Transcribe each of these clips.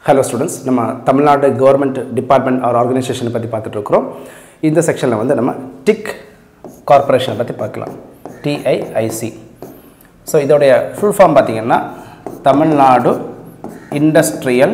hello students நம்ம Tamil Nadu government department or ஆர்கனைசேஷனை பற்றி பார்த்துட்டு இருக்கிறோம் இந்த செக்ஷனில் வந்து நம்ம டிக் கார்ப்பரேஷனை பற்றி பார்க்கலாம் டிஐஐசி ஸோ இதோடைய ஃபுல் ஃபார்ம் பார்த்தீங்கன்னா Tamil Nadu industrial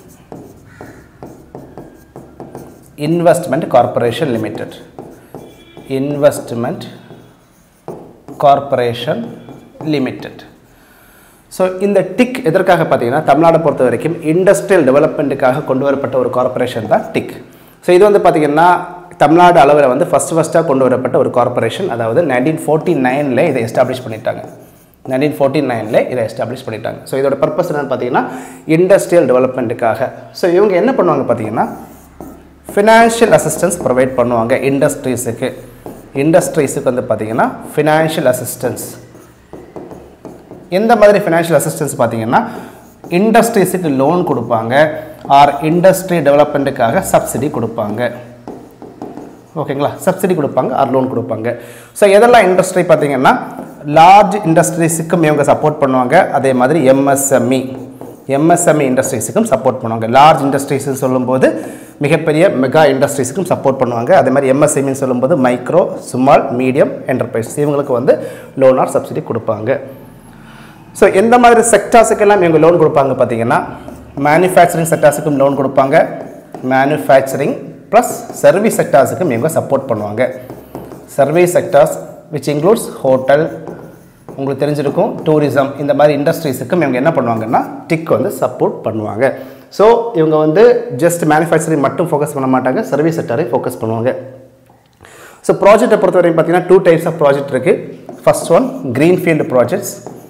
investment corporation limited investment corporation limited so இந்த டிக் எதற்காக பார்த்தீங்கன்னா தமிழ்நாடு பொறுத்த வரைக்கும் இண்டஸ்ட்ரியல் டெவலப்மெண்ட்டுக்காக கொண்டு வரப்பட்ட ஒரு கார்ப்பரேஷன் தான் டிக் ஸோ இது வந்து பார்த்தீங்கன்னா தமிழ்நாடு அளவில் வந்து ஃபஸ்ட் ஃபஸ்ட்டாக கொண்டு வரப்பட்ட ஒரு கார்ப்பரேஷன் அதாவது நைன்டீன் ஃபோர்ட்டி நைனில் இதை எஸ்டாப்ளிஷ் பண்ணிட்டாங்க நைன்டீன் ஃபோர்ட்டி நைனில் இதை எஸ்டாப்ளிஷ் பண்ணிட்டாங்க ஸோ இதோட பர்பஸ் என்னன்னு பார்த்தீங்கன்னா இண்டஸ்ட்ரியல் டெவலப்மெண்ட்டுக்காக ஸோ இவங்க என்ன பண்ணுவாங்க பார்த்தீங்கன்னா ஃபினான்ஷியல் அசிஸ்டன்ஸ் ப்ரொவைட் பண்ணுவாங்க இண்டஸ்ட்ரீஸுக்கு இண்டஸ்ட்ரீஸுக்கு வந்து பார்த்தீங்கன்னா ஃபினான்ஷியல் அசிஸ்டன்ஸ் எந்த மாதிரி ஃபினான்ஷியல் அசிஸ்டன்ஸ் பார்த்தீங்கன்னா இண்டஸ்ட்ரீஸுக்கு லோன் கொடுப்பாங்க ஆர் இண்டஸ்ட்ரி டெவலப்மெண்ட்டுக்காக சப்சிடி கொடுப்பாங்க ஓகேங்களா சப்சிடி கொடுப்பாங்க ஆர் லோன் கொடுப்பாங்க ஸோ எதெல்லாம் இண்டஸ்ட்ரி பார்த்தீங்கன்னா லார்ஜ் இண்டஸ்ட்ரீஸுக்கும் இவங்க சப்போர்ட் பண்ணுவாங்க அதே மாதிரி எம்எஸ்எம்இ எம்எஸ்எம்இ இண்டஸ்ட்ரீஸுக்கும் சப்போர்ட் பண்ணுவாங்க லார்ஜ் இண்டஸ்ட்ரீஸ்னு சொல்லும்போது மிகப்பெரிய மெகா இண்டஸ்ட்ரீஸுக்கும் சப்போர்ட் பண்ணுவாங்க அதே மாதிரி எம்எஸ்எம்இன்னு சொல்லும்போது மைக்ரோ ஸ்மால் மீடியம் என்டர்பிரைஸ் இவங்களுக்கு வந்து லோன் ஆர் சப்சிடி கொடுப்பாங்க ஸோ எந்த மாதிரி செக்டார்ஸுக்கெல்லாம் இவங்க லோன் கொடுப்பாங்க பார்த்தீங்கன்னா மேனுஃபேக்சரிங் செக்டார்ஸுக்கும் லோன் கொடுப்பாங்க மேனுஃபேக்சரிங் ப்ளஸ் சர்வீஸ் செக்டார்ஸுக்கும் இவங்க சப்போர்ட் பண்ணுவாங்க service sectors which includes hotel உங்களுக்கு தெரிஞ்சிருக்கும் டூரிசம் இந்த மாதிரி இண்டஸ்ட்ரீஸுக்கும் இவங்க என்ன பண்ணுவாங்கன்னா டிக் வந்து சப்போர்ட் பண்ணுவாங்க ஸோ இவங்க வந்து ஜஸ்ட் மேனுஃபேக்சரிங் மட்டும் ஃபோக்கஸ் பண்ண மாட்டாங்க சர்வீஸ் செக்டாரையும் ஃபோக்கஸ் பண்ணுவாங்க ஸோ ப்ராஜெக்டை பொறுத்த வரைக்கும் பார்த்தீங்கன்னா டூ டைப்ஸ் ஆஃப் ப்ராஜெக்ட் இருக்குது first one greenfield projects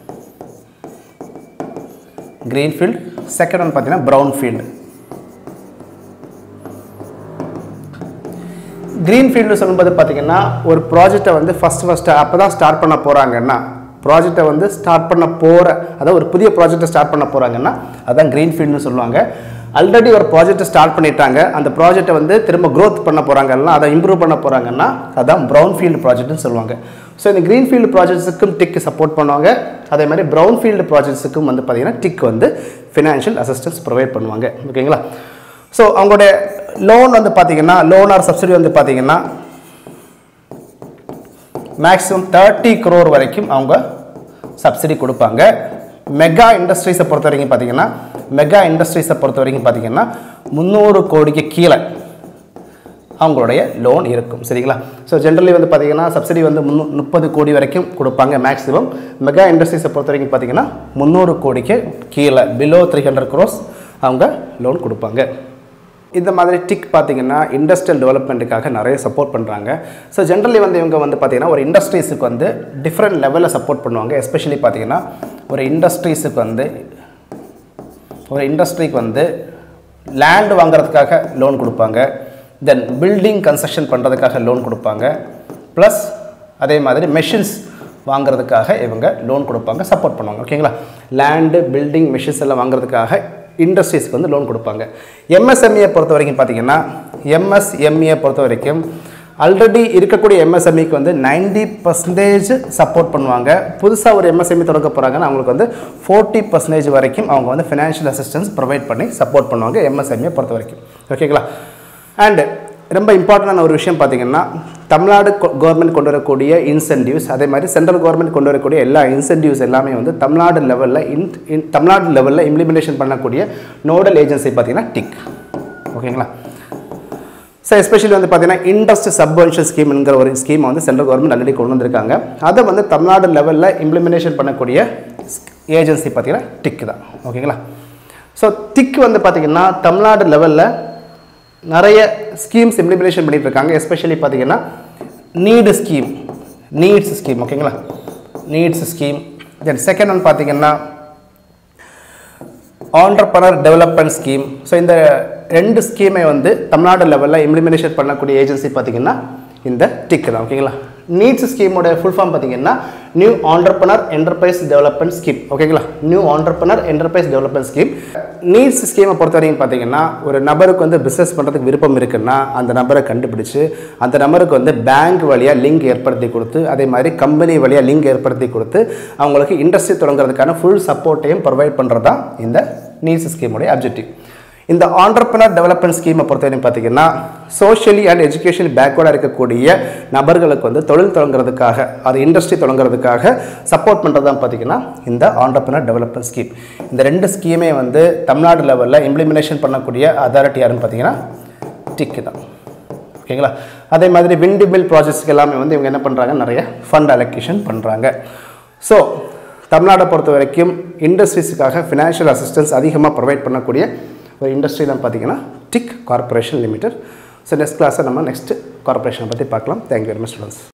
greenfield second one பார்த்தீங்கன்னா ப்ரௌன் ஃபீல்டு க்ரீன்ஃபீல்டு சொல்லும்போது பார்த்தீங்கன்னா ஒரு ப்ராஜெக்டை வந்து ஃபஸ்ட் ஃபஸ்ட்டு அப்போ தான் ஸ்டார்ட் பண்ண போகிறாங்கன்னா ப்ராஜெக்டை வந்து ஸ்டார்ட் பண்ண போகிற அதாவது ஒரு புதிய ப்ராஜெக்டை ஸ்டார்ட் பண்ண போகிறாங்கன்னா அதான் க்ரீன்ஃபீல்டுன்னு சொல்லுவாங்க ஆல்ரெடி ஒரு ப்ராஜெக்ட்டை ஸ்டார்ட் பண்ணிட்டாங்க அந்த ப்ராஜெக்டை வந்து திரும்ப க்ரோத் பண்ண போகிறாங்கன்னா அதை இம்ப்ரூவ் பண்ண போகிறாங்கன்னா அதான் ப்ரௌன் ஃபீல்டு ப்ராஜெக்ட்னு சொல்லுவாங்க ஸோ இந்த க்ரீன் ஃபீல்டு ப்ராஜெக்ட்ஸுக்கும் டிக் சப்போர்ட் பண்ணுவாங்க அதே மாதிரி ப்ரௌன் ஃபீல்டு ப்ராஜெக்ட்ஸுக்கும் வந்து பார்த்திங்கன்னா டிக் வந்து ஃபினான்ஷியல் அசிஸ்டன்ஸ் ப்ரொவைட் பண்ணுவாங்க ஓகேங்களா ஸோ அவங்களுடைய லோன் வந்து பார்த்தீங்கன்னா லோன் ஆர் சப்சிடி வந்து பார்த்தீங்கன்னா மேக்ஸிமம் தேர்ட்டி குரோர் வரைக்கும் அவங்க சப்சிடி கொடுப்பாங்க மெகா இண்டஸ்ட்ரீஸை பொறுத்த வரைக்கும் பார்த்தீங்கன்னா மெகா இண்டஸ்ட்ரீஸை பொறுத்த வரைக்கும் பார்த்தீங்கன்னா முந்நூறு கோடிக்கு கீழே அவங்களுடைய லோன் இருக்கும் சரிங்களா ஸோ ஜென்ரலி வந்து பார்த்தீங்கன்னா சப்சிடி வந்து முன்னூ முப்பது கோடி வரைக்கும் கொடுப்பாங்க மேக்ஸிமம் மெகா இண்டஸ்ட்ரீஸை பொறுத்த வரைக்கும் பார்த்தீங்கன்னா முந்நூறு கோடிக்கு கீழே பிலோ த்ரீ ஹண்ட்ரட் க்ரோஸ் அவங்க லோன் கொடுப்பாங்க இந்த மாதிரி டிக் பார்த்தீங்கன்னா இண்டஸ்ட்ரியல் டெவலப்மெண்ட்டுக்காக நிறைய சப்போர்ட் பண்ணுறாங்க ஸோ ஜென்ரலி வந்து இவங்க வந்து பார்த்தீங்கன்னா ஒரு இண்டஸ்ட்ரீஸுக்கு வந்து டிஃப்ரெண்ட் லெவலில் சப்போர்ட் பண்ணுவாங்க எஸ்பெஷலி பார்த்தீங்கன்னா ஒரு இண்டஸ்ட்ரீஸுக்கு வந்து ஒரு இண்டஸ்ட்ரிக்கு வந்து லேண்ட் வாங்குறதுக்காக லோன் கொடுப்பாங்க தென் பில்டிங் கன்ஸ்ட்ரக்ஷன் பண்ணுறதுக்காக லோன் கொடுப்பாங்க ப்ளஸ் அதே மாதிரி மெஷின்ஸ் வாங்குறதுக்காக இவங்க லோன் கொடுப்பாங்க சப்போர்ட் பண்ணுவாங்க ஓகேங்களா லேண்டு பில்டிங் மிஷின்ஸ் எல்லாம் வாங்குறதுக்காக இண்டஸ்ட்ரீஸ்க்கு வந்து லோன் கொடுப்பாங்க எம்எஸ்எம்இயை பொறுத்த வரைக்கும் பார்த்தீங்கன்னா எம்எஸ்எம்இயை பொறுத்த வரைக்கும் ஆல்ரெடி இருக்கக்கூடிய எம்எஸ்எம்இக்கு வந்து நைன்டி பர்சன்டேஜ் சப்போர்ட் பண்ணுவாங்க புதுசாக ஒரு எம்எஸ்எம்இ தொடங்க போகிறாங்கன்னா அவங்களுக்கு வந்து ஃபோர்ட்டி பர்சன்டேஜ் வரைக்கும் அவங்க வந்து ஃபினான்ஷியல் அசிஸ்டன்ஸ் ப்ரொவைட் பண்ணி சப்போர்ட் பண்ணுவாங்க எம்எஸ்எம்இயை பொறுத்த வரைக்கும் ஓகேங்களா அண்டு ரொம்ப இம்பார்ட்டண்டான ஒரு விஷயம் பார்த்தீங்கன்னா தமிழ்நாடு கவர்மெண்ட் கொண்டு வரக்கூடிய இன்சென்டிவ்ஸ் அதே மாதிரி சென்ட்ரல் கவர்மெண்ட் கொண்டு வரக்கூடிய எல்லா இன்சென்டிவ்ஸ் எல்லாமே வந்து தமிழ்நாடு லெவலில் இன் தமிழ்நாடு லெவலில் இம்ப்ளிமெண்டேஷன் பண்ணக்கூடிய நோடல் ஏஜென்சி பார்த்தீங்கன்னா டிக் ஓகேங்களா ஸோ எஸ்பெஷலி வந்து பார்த்தீங்கன்னா இண்டஸ்ட் சப்வென்ஷன் ஸ்கீம்ங்கிற ஒரு ஸ்கீமை வந்து சென்ட்ரல் கவர்மெண்ட் ஆல்ரெடி கொண்டு வந்திருக்காங்க அதை வந்து தமிழ்நாடு லெவலில் இம்ப்ளிமெண்டேஷன் பண்ணக்கூடிய ஏஜென்சி பார்த்தீங்கன்னா டிக் தான் ஓகேங்களா ஸோ டிக் வந்து பார்த்தீங்கன்னா தமிழ்நாடு லெவலில் நிறைய ஸ்கீம்ஸ் இம்ப்ளிமெண்டேஷன் பண்ணிட்டு இருக்காங்க எஸ்பெஷலி பார்த்தீங்கன்னா நீடு ஸ்கீம் நீட்ஸ் ஸ்கீம் ஓகேங்களா NEEDS scheme then second one பார்த்தீங்கன்னா ஆண்டர்பனர் டெவலப்மெண்ட் ஸ்கீம் ஸோ இந்த ரெண்டு ஸ்கீமை வந்து தமிழ்நாடு லெவலில் இம்ப்ளிமெண்டேஷன் பண்ணக்கூடிய ஏஜென்சி பார்த்தீங்கன்னா இந்த டிக் தான் ஓகேங்களா நீட்ஸ் ஸ்கீமோட ஃபுல் ஃபார்ம் பார்த்தீங்கன்னா new entrepreneur enterprise development scheme ஓகேங்களா new entrepreneur enterprise development scheme NEEDS ஸ்கீமை பொறுத்த வரைக்கும் பார்த்தீங்கன்னா ஒரு நபருக்கு வந்து பிஸ்னஸ் பண்ணுறதுக்கு விருப்பம் இருக்குன்னா அந்த நபரை கண்டுபிடிச்சு அந்த நபருக்கு வந்து பேங்க் வழியாக லிங்க் ஏற்படுத்தி கொடுத்து அதே மாதிரி கம்பெனி வழியாக லிங்க் ஏற்படுத்தி கொடுத்து அவங்களுக்கு இண்டஸ்ட்ரி தொடங்குறதுக்கான ஃபுல் சப்போர்ட்டையும் ப்ரொவைட் பண்ணுறது தான் இந்த நீட்ஸ் ஸ்கீமுடைய அப்ஜெக்டிவ் இந்த ஆண்டர்பனர் டெவலப்மெண்ட் ஸ்கீமை பொறுத்தவரைக்கும் பார்த்தீங்கன்னா சோஷியலி அண்ட் எஜுகேஷன் பேக்வர்டாக இருக்கக்கூடிய நபர்களுக்கு வந்து தொழில் தொடங்குறதுக்காக அது இண்டஸ்ட்ரி தொடங்குறதுக்காக சப்போர்ட் பண்ணுறது தான் பார்த்தீங்கன்னா இந்த ஆண்டர்பனர் டெவலப்மெண்ட் ஸ்கீம் இந்த ரெண்டு ஸ்கீமே வந்து தமிழ்நாடு லெவலில் இம்ப்ளிமெண்டேஷன் பண்ணக்கூடிய அதாரிட்டி யாருன்னு பார்த்தீங்கன்னா டிக்கு தான் ஓகேங்களா அதே மாதிரி விண்டு மில் ப்ராஜெக்ட்ஸ்க்கு எல்லாமே வந்து இவங்க என்ன பண்ணுறாங்க நிறைய ஃபண்ட் அலோகேஷன் பண்ணுறாங்க ஸோ தமிழ்நாடை பொறுத்த வரைக்கும் இண்டஸ்ட்ரீஸுக்காக ஃபினான்ஷியல் அசிஸ்டன்ஸ் அதிகமாக ப்ரொவைட் பண்ணக்கூடிய ஒரு இண்டஸ்ட்ரி தான் பார்த்தீங்கன்னா TIIC corporation limited so next கிளாஸை நம்ம நெக்ஸ்ட் கார்பரேஷனை பற்றி பார்க்கலாம் தேங்க்யூ வெரி மச் ஸ்டூடெண்ட்ஸ்